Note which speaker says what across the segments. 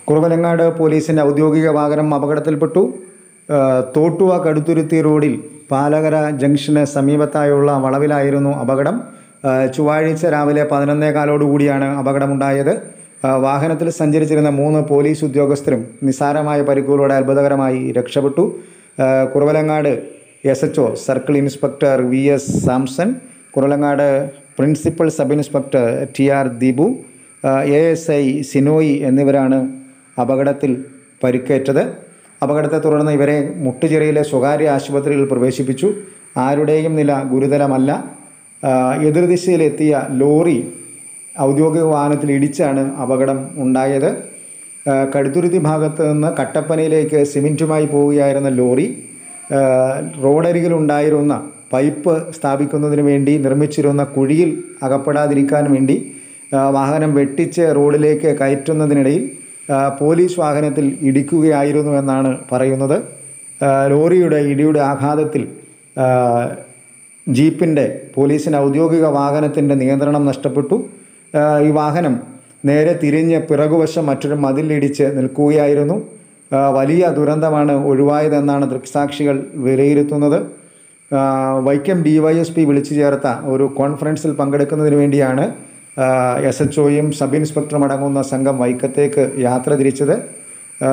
Speaker 1: കുറവലങ്ങാട് പോലീസിൻ്റെ ഔദ്യോഗിക വാഹനം അപകടത്തിൽപ്പെട്ടു ആ, തോട്ടുവ കടുത്തുരുത്തി റോഡിൽ പാലകര ജംഗ്ഷന് സമീപത്തായുള്ള വളവിലായിരുന്നു അപകടം ആ, ചൊവ്വാഴ്ച രാവിലെ പതിനൊന്നേ കാലോടുകൂടിയാണ് അപകടമുണ്ടായത് ആ, വാഹനത്തിൽ സഞ്ചരിച്ചിരുന്ന മൂന്ന് പോലീസ് ഉദ്യോഗസ്ഥരും നിസ്സാരമായ പരിക്കുകളോടെ അത്ഭുതകരമായി രക്ഷപ്പെട്ടു ആ, Kuravilangad S H O circle inspector V S Samson Kuravilangad principal sub inspector T R Deepu A S I Sinoy എന്നിവരാണ് അപകടത്തിൽ പരിക്കേറ്റത് അപകടത്തെ തുടർന്ന് ഇവരെ മുട്ടുചിറയിലെ സ്വകാര്യ ആശുപത്രിയിൽ പ്രവേശിപ്പിച്ചു ആരുടെയും നില ഗുരുതരമല്ല ആ, എതിർദിശയിലെത്തിയ ലോറി ഔദ്യോഗിക വാഹനത്തിൽ ഇടിച്ചാണ് അപകടം ഉണ്ടായത് ആ, കടുത്തുരുത്തി ഭാഗത്ത് നിന്ന് കട്ടപ്പനയിലേക്ക് സിമെൻറ്റുമായി പോവുകയായിരുന്ന ലോറി ആ, റോഡരികിലുണ്ടായിരുന്ന പൈപ്പ് സ്ഥാപിക്കുന്നതിന് വേണ്ടി നിർമ്മിച്ചിരുന്ന കുഴിയിൽ അകപ്പെടാതിരിക്കാൻ വേണ്ടി ആ, വാഹനം വെട്ടിച്ച് റോഡിലേക്ക് കയറ്റുന്നതിനിടയിൽ ആ, പോലീസ് വാഹനത്തിൽ ഇടിക്കുകയായിരുന്നു എന്നാണ് പറയുന്നത് ആ, ലോറിയുടെ ഇടിയുടെ ആഘാതത്തിൽ ആ, ജീപ്പിൻ്റെ പോലീസിൻ്റെ ഔദ്യോഗിക വാഹനത്തിൻ്റെ നിയന്ത്രണം നഷ്ടപ്പെട്ടു ആ, ഈ വാഹനം നേരെ തിരിഞ്ഞ് പിറകുവശം മറ്റൊരു മതിലിടിച്ച് നിൽക്കുകയായിരുന്നു ആ, വലിയ ദുരന്തമാണ് ഒഴിവായതെന്നാണ് ദൃക്സാക്ഷികൾ വിലയിരുത്തുന്നത് ആ, Vaikom D Y S P വിളിച്ചു ചേർത്ത ഒരു കോൺഫറൻസിൽ പങ്കെടുക്കുന്നതിന് വേണ്ടിയാണ് എസ് എച്ച് ഒയും സബ് ഇൻസ്പെക്ടറും അടങ്ങുന്ന സംഘം വൈക്കത്തേക്ക് യാത്ര തിരിച്ചത് ആ,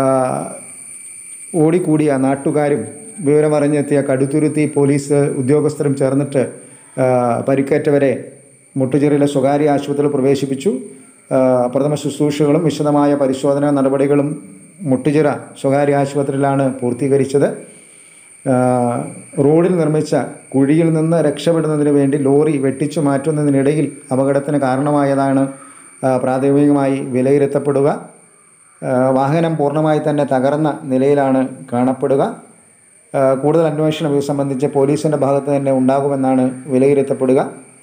Speaker 1: ഓടിക്കൂടിയ നാട്ടുകാരും വിവരമറിഞ്ഞെത്തിയ കടുത്തുരുത്തി പോലീസ് ഉദ്യോഗസ്ഥരും ചേർന്നിട്ട് ആ, പരിക്കേറ്റവരെ മുട്ടുചിറയിലെ സ്വകാര്യ ആശുപത്രിയിൽ പ്രവേശിപ്പിച്ചു ആ, പ്രഥമ ശുശ്രൂഷകളും വിശദമായ പരിശോധനാ നടപടികളും മുട്ടുചിറ സ്വകാര്യ ആശുപത്രിയിലാണ് പൂർത്തീകരിച്ചത് ആ, റോഡിൽ നിർമ്മിച്ച കുഴിയിൽ നിന്ന് രക്ഷപ്പെടുന്നതിന് വേണ്ടി ലോറി വെട്ടിച്ചു മാറ്റുന്നതിനിടയിൽ അപകടത്തിന് കാരണമായതാണ് ആ, പ്രാഥമികമായി വിലയിരുത്തപ്പെടുക ആ, വാഹനം പൂർണ്ണമായി തന്നെ തകർന്ന നിലയിലാണ് കാണപ്പെടുക ആ, കൂടുതൽ അന്വേഷണം ഇത് സംബന്ധിച്ച് പോലീസിൻ്റെ ഭാഗത്ത് തന്നെ ഉണ്ടാകുമെന്നാണ് വിലയിരുത്തപ്പെടുക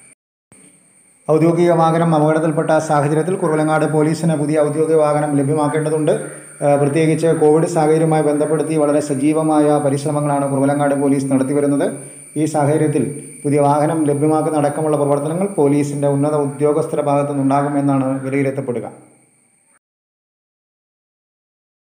Speaker 1: ഔദ്യോഗിക വാഹനം അപകടത്തിൽപ്പെട്ട സാഹചര്യത്തിൽ കുറവലങ്ങാട് പോലീസിന് പുതിയ ഔദ്യോഗിക വാഹനം ലഭ്യമാക്കേണ്ടതുണ്ട് ആ, പ്രത്യേകിച്ച് കോവിഡ് സാഹചര്യവുമായി ബന്ധപ്പെടുത്തി വളരെ സജീവമായ പരിശ്രമങ്ങളാണ് കുറവലങ്ങാട് പോലീസ് നടത്തിവരുന്നത് ഈ സാഹചര്യത്തിൽ പുതിയ വാഹനം ലഭ്യമാക്കുന്ന അടക്കമുള്ള പ്രവർത്തനങ്ങൾ പോലീസിൻ്റെ ഉന്നത ഉദ്യോഗസ്ഥരുടെ ഭാഗത്തുനിന്നുണ്ടാകുമെന്നാണ് വിലയിരുത്തപ്പെടുക